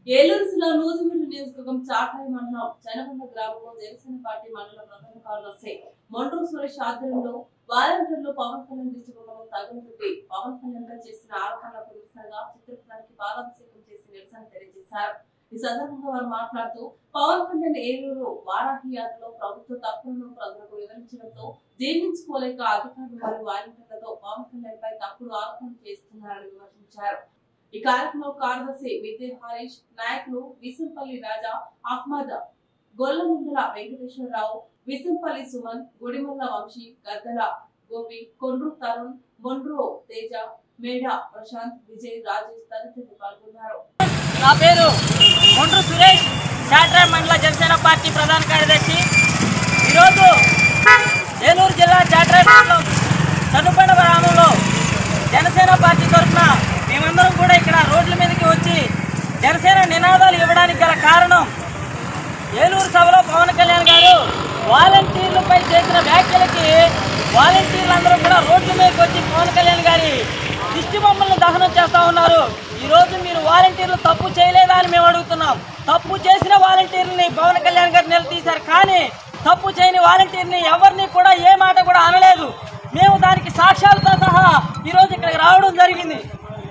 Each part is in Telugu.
ఏలూరు జిల్లా నూజివీడు నియోజకవర్గం చాటాయి మండలం జనకొండ గ్రామంలో జనసేన పార్టీ మండల ప్రధాన కార్యదర్శి మొండ్రు సురేష్ ఆధ్వర్యంలో వాలంటీర్లు పవన్ కళ్యాణ్ దిశబొమ్మను తగులుపెట్టి పవన్ కళ్యాణ్ పై చేసిన ఆరోపణలకు నిరసనగా చిత్రపటానికి పాలాభిషేకం చేసి నిరసన తెలియజేశారు ఈ సందర్భంగా వారు మాట్లాడుతూ పవన్ కళ్యాణ్ ఏలూరు వారాహి యాత్రలో ప్రభుత్వ తప్పులను ప్రజలకు వివరించడంతో జీర్ణించుకోలేక అధికారులు మరియు వాలంటీర్లతో పవన్ కళ్యాణ్ పై తప్పుడు ఆరోపణలు చేస్తున్నారని విమర్శించారు ఈ కార్యక్రమంలో కార్యదర్శి విద్య హరీష్ నాయకులు విసంపల్లి రాజా అహ్మద్ గొల్లముందల వెంకటేశ్వరరావు విసంపల్లి సుమన్ గుడిమల్ల వంశీ గద్దల గోపి కొండ్రు తరుణ్ మొండ్రు తేజ మేడ ప్రశాంత్ విజయ్ రాజేష్ తదితరులు పాల్గొన్నారు నా పేరు మొండ్రు సురేష్ చాట్రాయ్ మండల జనసేన పార్టీ ప్రధాన కార్యదర్శి ఈరోజు ఏలూరు జిల్లా చాట్రాయ్ మండలం చనుపండ గ్రామంలో జనసేన పార్టీ తరఫున మేమందరం కూడా ఇక్కడ రోడ్ల మీదకి వచ్చి జనసేన నినాదాలు ఇవ్వడానికి గల కారణం ఏలూరు సభలో పవన్ కళ్యాణ్ గారు వాలంటీర్లపై చేసిన వ్యాఖ్యలకి వాలంటీర్లందరూ కూడా రోడ్ల మీదకి వచ్చి పవన్ కళ్యాణ్ గారి దిష్టి బొమ్మలను దహనం చేస్తా ఉన్నారు ఈ రోజు మీరు వాలంటీర్లు తప్పు చేయలేదా అని మేము అడుగుతున్నాం తప్పు చేసిన వాలంటీర్లని పవన్ కళ్యాణ్ గారు నిలదీశారు కానీ తప్పు చేయని వాలంటీర్ని ఎవరిని కూడా ఏ మాట కూడా అనలేదు మేము దానికి సాక్ష్యాలతో సహా ఈరోజు ఇక్కడికి రావడం జరిగింది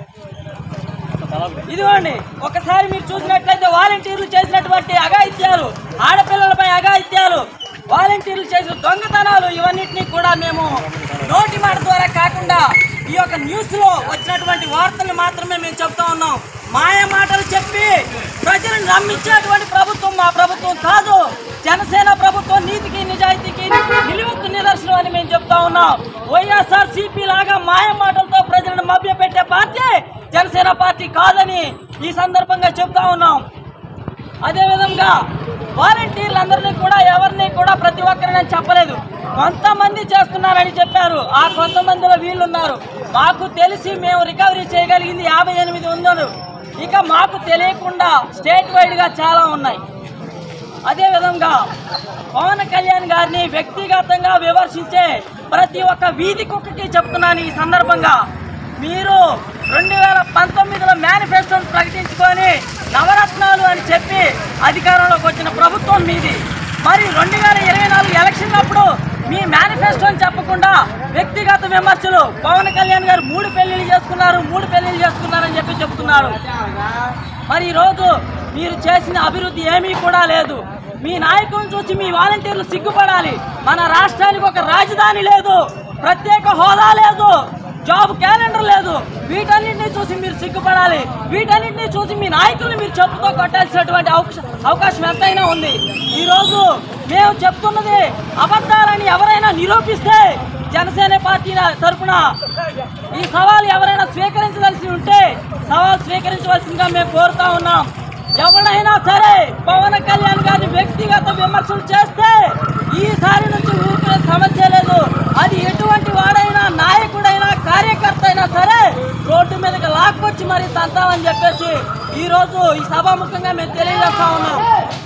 ఇదిగోండి ఒకసారి మీరు చూసినట్లయితే వాలంటీర్లు చేసినటువంటి అఘాయిత్యాలు ఆడపిల్లలపై అఘాయిత్యాలు వాలంటీర్లు చేసిన దొంగతనాలు ఇవన్నిటినీ కూడా మేము నోటి మాట ద్వారా కాకుండా ఈ యొక్క న్యూస్ లో వచ్చినటువంటి వార్తలు మాత్రమే మేము చెప్తా ఉన్నాం మాయ మాటలు చెప్పి ప్రజలను నమ్మించేటువంటి ప్రభుత్వం మా ప్రభుత్వం కాదు జనసేన ప్రభుత్వం నీతికి నిజాయితీకి నిలువెత్తు నిదర్శనం అని మేము చెప్తా ఉన్నాం వైఎస్ఆర్ సిపి లాగా మాయ మాటలతో ప్రజలను మభ్యపెట్టే పార్టీ జనసేన పార్టీ కాదని ఈ సందర్భంగా చెప్తా ఉన్నాం అదేవిధంగా వాలంటీర్లందరినీ కూడా ఎవరిని కూడా ప్రతి ఒక్కరిని చెప్పలేదు కొంతమంది చేస్తున్నారని చెప్పారు ఆ కొంతమందిలో వీళ్ళు ఉన్నారు మాకు తెలిసి మేము రికవరీ చేయగలిగింది యాభై ఎనిమిది ఉన్నారు ఇక మాకు తెలియకుండా స్టేట్ వైడ్గా చాలా ఉన్నాయి అదేవిధంగా పవన్ కళ్యాణ్ గారిని వ్యక్తిగతంగా విమర్శించే ప్రతి ఒక్క వీధి కుక్కకి చెప్తున్నాను ఈ సందర్భంగా మీరు రెండు వేల పంతొమ్మిదిలో మేనిఫెస్టోని ప్రకటించుకొని నవరత్నాలు అని చెప్పి అధికారంలోకి వచ్చిన ప్రభుత్వం మీది మరి రెండు వేల ఇరవై నాలుగు ఎలక్షన్ అప్పుడు మీ మేనిఫెస్టోని చెప్పకుండా వ్యక్తిగత విమర్శలు పవన్ కళ్యాణ్ గారు మూడు పెళ్లిళ్ళు చేసుకున్నారు మూడు పెళ్లిళ్ళు చేసుకున్నారని చెప్పి చెప్తున్నారు మరి ఈరోజు మీరు చేసిన అభివృద్ధి ఏమీ కూడా లేదు మీ నాయకులను చూసి మీ వాలంటీర్లు సిగ్గుపడాలి మన రాష్ట్రానికి ఒక రాజధాని లేదు ప్రత్యేక హోదా లేదు జాబ్ క్యాలెండర్ లేదు వీటన్నిటిని చూసి మీరు సిగ్గుపడాలి వీటన్నిటిని చూసి మీ నాయకుల్ని మీరు చెప్పుతో కొట్టాల్సినటువంటి అవకాశ- అవకాశం ఎంతైనా ఉంది ఈరోజు మేము చెప్తున్నది అబద్ధాలని ఎవరైనా నిరూపిస్తే జనసేన పార్టీ తరఫున ఈ సవాల్ ఎవరైనా స్వీకరించవలసి ఉంటే సవాల్ స్వీకరించవలసిందిగా మేము కోరుతా ఉన్నాం ఎవరైనా సరే పవన్ కళ్యాణ్ గారిని వ్యక్తిగత విమర్శలు చేస్తే ఈసారి నుంచి ఊరుకునే సమస్య లేదు అది ఎటువంటి వాడైనా నాయకుడైనా కార్యకర్త అయినా సరే రోడ్డు మీదకి లాక్కొచ్చి మరి తంతామని చెప్పేసి ఈ రోజు ఈ సభాముఖంగా మేము తెలియజేస్తా ఉన్నాం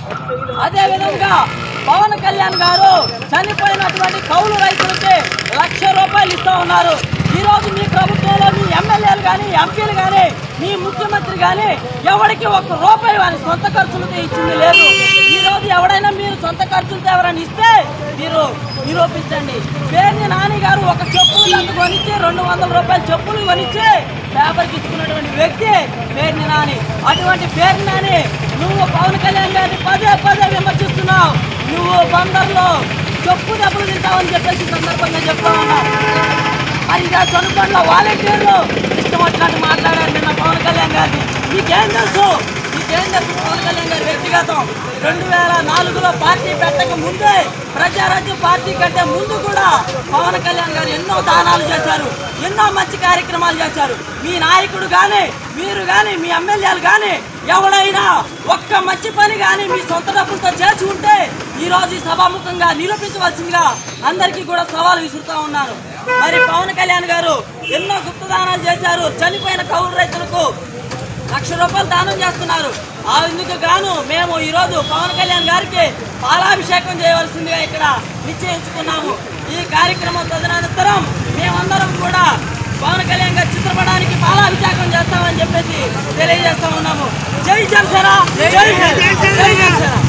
అదే విధంగా పవన్ కళ్యాణ్ గారు చనిపోయినటువంటి కౌలు రైతులకి లక్ష రూపాయలు ఇస్తా ఉన్నారు ఈ రోజు మీ ప్రభుత్వంలో మీ ఎమ్మెల్యేలు కానీ ఎంపీలు కానీ మీ ముఖ్యమంత్రి కానీ ఎవరికి ఒక్క రూపాయి వారి సొంత ఖర్చులతో ఇచ్చింది లేదు ఈ రోజు ఎవడైనా మీరు సొంత ఖర్చులతో ఎవరైనా ఇస్తే మీరు నిరూపించండి పేరుని నాని గారు ఒక చెప్పులు అంత కొనిచ్చి రెండు వందల రూపాయల చెప్పులు కొనిచ్చి పేపర్కి ఇచ్చుకున్నటువంటి వ్యక్తి పేరుని నాని అటువంటి పేరుని నాని నువ్వు పవన్ కళ్యాణ్ గారిని పదే పదే విమర్శిస్తున్నావు నువ్వు బందర్లో చెప్పు దెబ్బలు తింటావని చెప్పేసి ఈ సందర్భంగా చెప్తా ఉన్నావు మరి ఇక చనుకొండలో వాలంటీర్లు ఇష్టం వచ్చినట్టు మాట్లాడారు నిన్న పవన్ కళ్యాణ్ గారిని నీకేం తెలుసు నీకేం తెలుసు పవన్ కళ్యాణ్ గారి వ్యక్తిగతం రెండు వేల నాలుగులో పార్టీ పెట్టక ముందే ప్రజారాజ్యం పార్టీ కంటే ముందు కూడా పవన్ కళ్యాణ్ గారు ఎన్నో దానాలు చేశారు ఎన్నో మంచి కార్యక్రమాలు చేశారు మీ నాయకుడు కానీ మీరు కానీ మీ ఎమ్మెల్యేలు కానీ ఎవడైనా ఒక్క మంచి పని కానీ మీ సొంత డబ్బులతో చేసి ఉంటే ఈ రోజు ఈ సభాముఖంగా నిరూపించవలసిందిగా అందరికీ కూడా సవాల్ విసురుతా ఉన్నారు మరి పవన్ కళ్యాణ్ గారు ఎన్నో గుప్తదానాలు చేశారు చనిపోయిన కౌలు రైతులకు లక్ష రూపాయలు దానం చేస్తున్నారు ఆ ఇందుకు గాను మేము ఈరోజు పవన్ కళ్యాణ్ గారికి పాలాభిషేకం చేయవలసిందిగా ఇక్కడ నిశ్చయించుకున్నాము ఈ కార్యక్రమం తదనంతరం మేమందరం కూడా పవన్ కళ్యాణ్ గారి చిత్రపటానికి పాలాభిషేకం చేస్తామని చెప్పేసి తెలియజేస్తా ఉన్నాము జై జనసేన జై హింద్, జై జనసేన